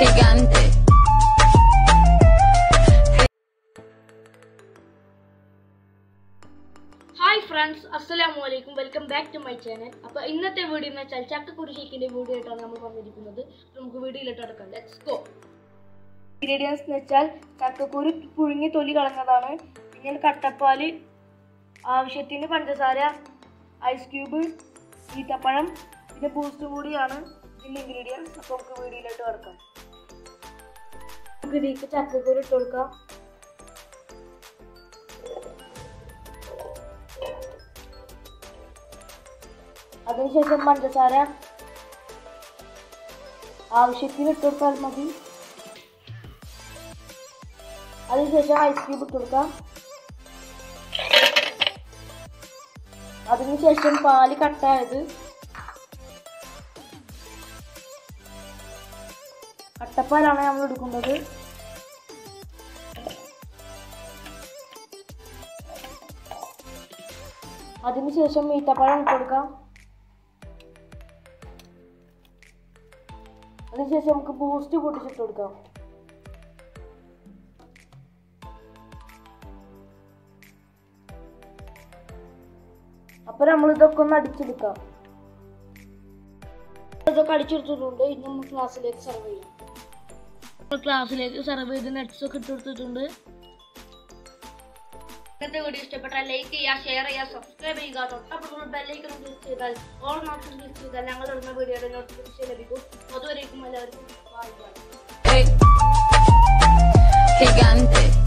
gigante. Hi friends അസ്സലാമു അലൈക്കും welcome back to my channel അപ്പോൾ ഇന്നത്തെ വീഡിയോ എന്ന് വെച്ചാൽ ചക്കക്കുരു ഷേക്കിൻ്റെ വീഡിയോ ആയിട്ടാണ് നമ്മൾ വന്നിരിക്കുന്നത് നമുക്ക് വീഡിയോയിലിട്ട് എടുക്കാം ലെറ്റ്സ് ഗോ ഇൻഗ്രീഡിയൻസ് എന്ന് വെച്ചാൽ ചക്കക്കുരു പുഴുങ്ങി തൊലി കളഞ്ഞതാണ് പിന്നെ കട്ടപ്പാൽ ആവശ്യത്തിന് പഞ്ചസാര ഐസ് ക്യൂബ് ഈത്തപ്പഴം പിന്നെ ബൂസ്റ്റ് കൂടിയാണ് ഇതിൻ്റെ ഇൻഗ്രീഡിയൻസ് അപ്പോൾ നമുക്ക് വീഡിയോയിലോട്ട് വറക്കാം നമുക്ക് ഇതിലേക്ക് ചക്കക്കുരു ഇട്ട് കൊടുക്കാം അതിനുശേഷം പഞ്ചസാര ആവശ്യത്തിന് ഇട്ട് കൊടുത്താൽ മതി അതിനുശേഷം ഐസ് ക്യൂബ് ഇട്ട് കൊടുക്കാം അതിനുശേഷം പാല് കട്ടായത് കട്ടപ്പാലാണ് നമ്മൾ എടുക്കുന്നത് അതിനുശേഷം ഈത്തപ്പഴം ഇട്ട് കൊടുക്കാം അതിനുശേഷം നമുക്ക് ബൂസ്റ്റ് പൊട്ടിച്ചിട്ട് കൊടുക്കാം അപ്പൊ നമ്മൾ ഇതൊക്കെ ഒന്ന് അടിച്ചെടുക്കാം ഇതൊക്കെ അടിച്ചെടുത്തിട്ടുണ്ട് ഇനി നമ്മൾ ക്ലാസ്സിലേക്ക് സെർവ് ചെയ്യാം ക്ലാസ്സിലേക്ക് സെർവ് ചെയ്ത് നട്ട്സ് ഒക്കെ ഇട്ട് കൊടുത്തിട്ടുണ്ട് ഇന്നത്തെ വീഡിയോ ഇഷ്ടപ്പെട്ടാൽ ലൈക്ക് ചെയ്യുക ഷെയർ ചെയ്യുക സബ്സ്ക്രൈബ് ചെയ്യുക തൊട്ടപ്പുറത്തുള്ള ബെല്ലൈക്കൺ ക്ലിക്ക് ചെയ്താൽ ഓൾ നോട്ടിഫിക്കേഷൻ ക്ലിക്ക് ചെയ്താൽ ഞങ്ങൾ ഇടുന്ന വീഡിയോയുടെ നോട്ടിഫിക്കേഷൻ ലഭിക്കും അതുവരേക്കും എല്ലാവർക്കും ബൈ ബൈ Gigante.